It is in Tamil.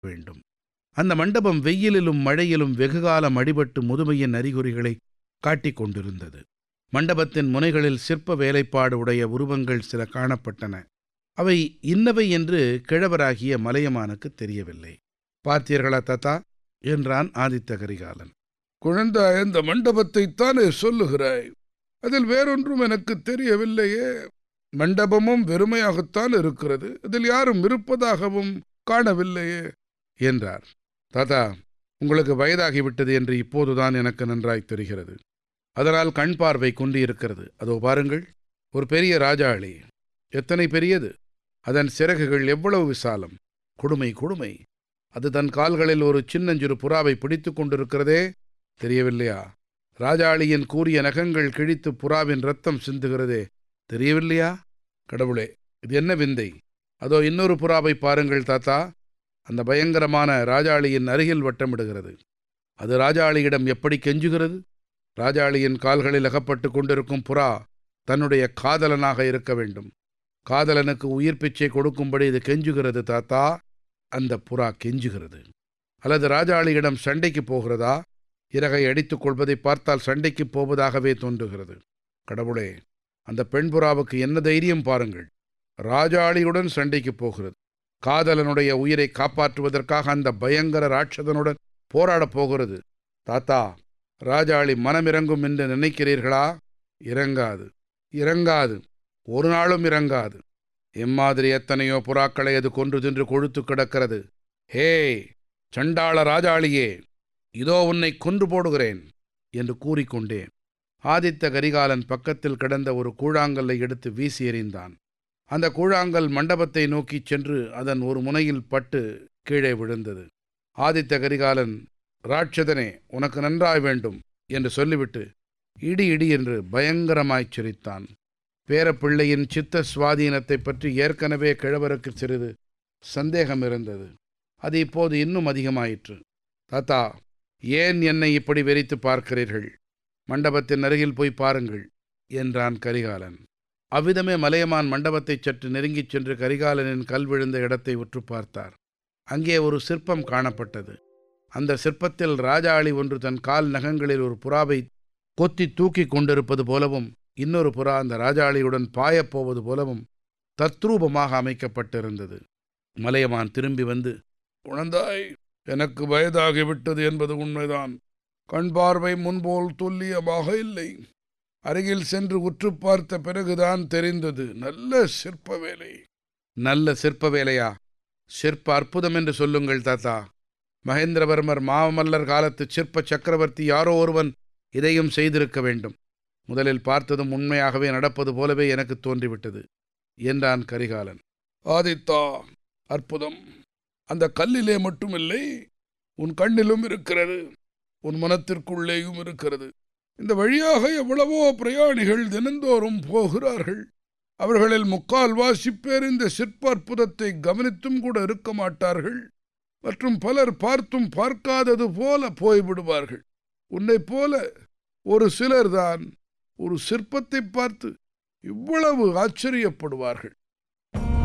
வேண்டும் அந்த மண்டபம் வெயிலிலும் மழையிலும் வெகுகாலம் அடிபட்டு முதுமையின் அறிகுறிகளை காட்டிக் கொண்டிருந்தது மண்டபத்தின் முனைகளில் சிற்ப வேலைப்பாடு உடைய உருவங்கள் சில காணப்பட்டன அவை இன்னவை என்று கிழவராகிய மலையமானுக்கு தெரியவில்லை பார்த்தீர்களா தத்தா என்றான் ஆதித்த கரிகாலன் குழந்தாய் இந்த மண்டபத்தைத்தானே சொல்லுகிறாய் அதில் வேறொன்றும் எனக்கு தெரியவில்லையே மண்டபமும் வெறுமையாகத்தான் இருக்கிறது அதில் யாரும் இருப்பதாகவும் காணவில்லையே என்றார் தாத்தா உங்களுக்கு வயதாகிவிட்டது என்று இப்போதுதான் எனக்கு நன்றாய் தெரிகிறது அதனால் கண் பார்வை குன்றியிருக்கிறது அதோ பாருங்கள் ஒரு பெரிய ராஜாளி எத்தனை பெரியது அதன் சிறகுகள் எவ்வளவு விசாலம் கொடுமை கொடுமை அது தன் கால்களில் ஒரு சின்னஞ்சிறு புறாவை பிடித்து கொண்டிருக்கிறதே தெரியவில்லையா ராஜாளியின் கூறிய நகங்கள் கிழித்து புறாவின் ரத்தம் சிந்துகிறதே தெரியவில்லையா கடவுளே இது என்ன விந்தை அதோ இன்னொரு புறாவை பாருங்கள் தாத்தா அந்த பயங்கரமான ராஜாளியின் அருகில் வட்டமிடுகிறது அது ராஜாளியிடம் எப்படி கெஞ்சுகிறது ராஜாளியின் கால்களில் அகப்பட்டு கொண்டிருக்கும் புறா தன்னுடைய காதலனாக இருக்க வேண்டும் காதலனுக்கு உயிர் பிச்சை கொடுக்கும்படி இது கெஞ்சுகிறது தாத்தா அந்த புறா கெஞ்சுகிறது அல்லது ராஜாளியிடம் சண்டைக்கு போகிறதா இறகை அடித்துக் கொள்வதை பார்த்தால் சண்டைக்கு போவதாகவே தோன்றுகிறது கடவுளே அந்த பெண் புறாவுக்கு என்ன தைரியம் பாருங்கள் ராஜாளியுடன் சண்டைக்கு போகிறது காதலனுடைய உயிரை காப்பாற்றுவதற்காக அந்த பயங்கர ராட்சதனுடன் போராடப் போகிறது தாத்தா ராஜாளி மனமிறங்கும் என்று நினைக்கிறீர்களா இறங்காது இறங்காது ஒரு நாளும் இறங்காது எம்மாதிரி எத்தனையோ புறாக்களை அது கொன்று தின்று கொழுத்து கிடக்கிறது ஹே சண்டாள ராஜாளியே இதோ உன்னை கொன்று போடுகிறேன் என்று கூறிக்கொண்டே ஆதித்த கரிகாலன் பக்கத்தில் கிடந்த ஒரு கூழாங்கல்லை எடுத்து வீசி எறிந்தான் அந்த கூழாங்கல் மண்டபத்தை நோக்கிச் சென்று அதன் ஒரு முனையில் பட்டு கீழே விழுந்தது ஆதித்த கரிகாலன் ராட்சதனே உனக்கு நன்றாய் வேண்டும் என்று சொல்லிவிட்டு இடி இடி என்று பயங்கரமாய்ச் சிரித்தான் பேரப்பிள்ளையின் சித்த சுவாதீனத்தைப் பற்றி ஏற்கனவே கிழவருக்கு சிறிது சந்தேகம் இருந்தது அது இப்போது இன்னும் அதிகமாயிற்று தாத்தா ஏன் என்னை இப்படி வெறித்து பார்க்கிறீர்கள் மண்டபத்தின் அருகில் போய் பாருங்கள் என்றான் கரிகாலன் அவ்விதமே மலையமான் மண்டபத்தைச் சற்று நெருங்கிச் சென்று கரிகாலனின் கல் விழுந்த இடத்தை உற்று பார்த்தார் அங்கே ஒரு சிற்பம் காணப்பட்டது அந்த சிற்பத்தில் ராஜாளி ஒன்று தன் கால் நகங்களில் ஒரு புறாவை கொத்தி தூக்கி கொண்டிருப்பது போலவும் இன்னொரு புறா அந்த ராஜாளியுடன் பாயப்போவது போலவும் தத்ரூபமாக அமைக்கப்பட்டிருந்தது மலையமான் திரும்பி வந்து குழந்தாய் எனக்கு வயதாகிவிட்டது என்பது உண்மைதான் கண் பார்வை முன்போல் துல்லியமாக இல்லை அருகில் சென்று உற்று பார்த்த பிறகுதான் தெரிந்தது நல்ல சிற்ப வேலை நல்ல சிற்ப வேலையா சிற்ப அற்புதம் என்று சொல்லுங்கள் தாத்தா மகேந்திரவர்மர் மாமல்லர் காலத்து சிற்ப சக்கரவர்த்தி யாரோ ஒருவன் இதையும் செய்திருக்க வேண்டும் முதலில் பார்த்ததும் உண்மையாகவே நடப்பது போலவே எனக்கு தோன்றிவிட்டது என்றான் கரிகாலன் ஆதித்தா அற்புதம் அந்த கல்லிலே மட்டுமில்லை உன் கண்ணிலும் இருக்கிறது உன் மனத்திற்குள்ளேயும் இருக்கிறது இந்த வழியாக எவ்வளவோ பிரயாணிகள் தினந்தோறும் போகிறார்கள் அவர்களில் முக்கால்வாசி பேர் இந்த சிற்ப அற்புதத்தை கவனித்தும் கூட இருக்க மாட்டார்கள் மற்றும் பலர் பார்த்தும் பார்க்காதது போல போய்விடுவார்கள் உன்னைப் போல ஒரு சிலர்தான் ஒரு சிற்பத்தை பார்த்து இவ்வளவு ஆச்சரியப்படுவார்கள்